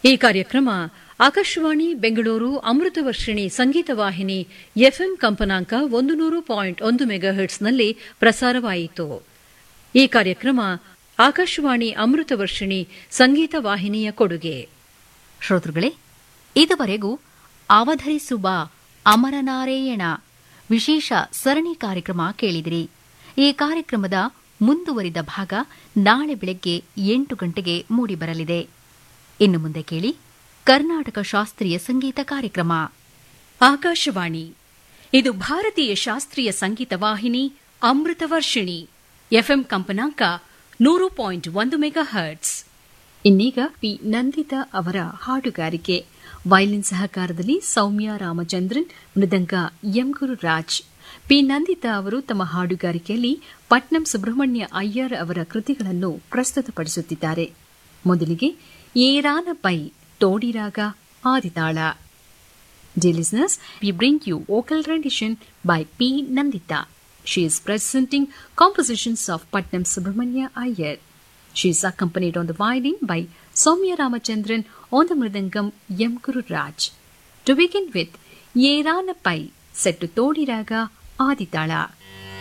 ಈ ಕಾರ್ಯಕ್ರಮ ಆಕಾಶವಾಣಿ ಬೆಂಗಳೂರು ಅಮೃತವರ್ಷಿಣಿ ಸಂಗೀತ ವಾಹಿನಿ ಎಫ್ಎಂ ಕಂಪನಾಂಕ ಒಂದು ನೂರು ಪಾಯಿಂಟ್ ಒಂದು ಮೆಗಾಹೆಟ್ಸ್ನಲ್ಲಿ ಪ್ರಸಾರವಾಯಿತು ಈ ಕಾರ್ಯಕ್ರಮ ಆಕಾಶವಾಣಿ ಅಮೃತವರ್ಷಿಣಿ ಸಂಗೀತ ವಾಹಿನಿಯ ಕೊಡುಗೆ ಶ್ರೋತೃಗಳೇ ಇದುವರೆಗೂ ಅವಧರಿಸುವ ಅಮರನಾರಾಯಣ ವಿಶೇಷ ಸರಣಿ ಕಾರ್ಯಕ್ರಮ ಕೇಳಿದಿರಿ ಈ ಕಾರ್ಯಕ್ರಮದ ಮುಂದುವರಿದ ಭಾಗ ನಾಳೆ ಬೆಳಗ್ಗೆ ಎಂಟು ಗಂಟೆಗೆ ಮೂಡಿಬರಲಿದೆ ಇನ್ನು ಮುಂದೆ ಕೇಳಿ ಕರ್ನಾಟಕ ಶಾಸ್ತ್ರೀಯ ಸಂಗೀತ ಕಾರ್ಯಕ್ರಮ ಆಕಾಶವಾಣಿ ಇದು ಭಾರತೀಯ ಶಾಸ್ತ್ರೀಯ ಸಂಗೀತ ವಾಹಿನಿ ಅಮೃತವರ್ಷಿಣಿ ಎಫ್ಎಂ ಕಂಪನಾಂಕ ನೂರು ಪಾಯಿಂಟ್ ಒಂದು ಮೆಗಾ ಹರ್ಟ್ಸ್ ಇನ್ನೀಗ ಪಿ ನಂದಿತಾ ಅವರ ಹಾಡುಗಾರಿಕೆ ವೈಲಿನ್ ಸಹಕಾರದಲ್ಲಿ ಸೌಮ್ಯ ರಾಮಚಂದ್ರನ್ ಮೃದಂಗ ಎಂ ಗುರುರಾಜ್ ಪಿ ನಂದಿತಾ ಅವರು ತಮ್ಮ ಹಾಡುಗಾರಿಕೆಯಲ್ಲಿ ಪಟ್ನಂ ಸುಬ್ರಹ್ಮಣ್ಯ ಅಯ್ಯರ್ ಅವರ ಕೃತಿಗಳನ್ನು ಪ್ರಸ್ತುತಪಡಿಸುತ್ತಿದ್ದಾರೆ ಮೊದಲಿಗೆ ಏರಾನ ಪೈ ತೋಡಿರಾಗ ಆದಿತಾಳ Dear listeners, we bring you vocal rendition by P. Nandita. She is presenting compositions of Patnam Subramanya Iyer. She is accompanied on the violin by Soumya Ramachandran on the mridangam M. Guru Raj. To begin with, Yerana Pai, set to Todi Raga Aditala.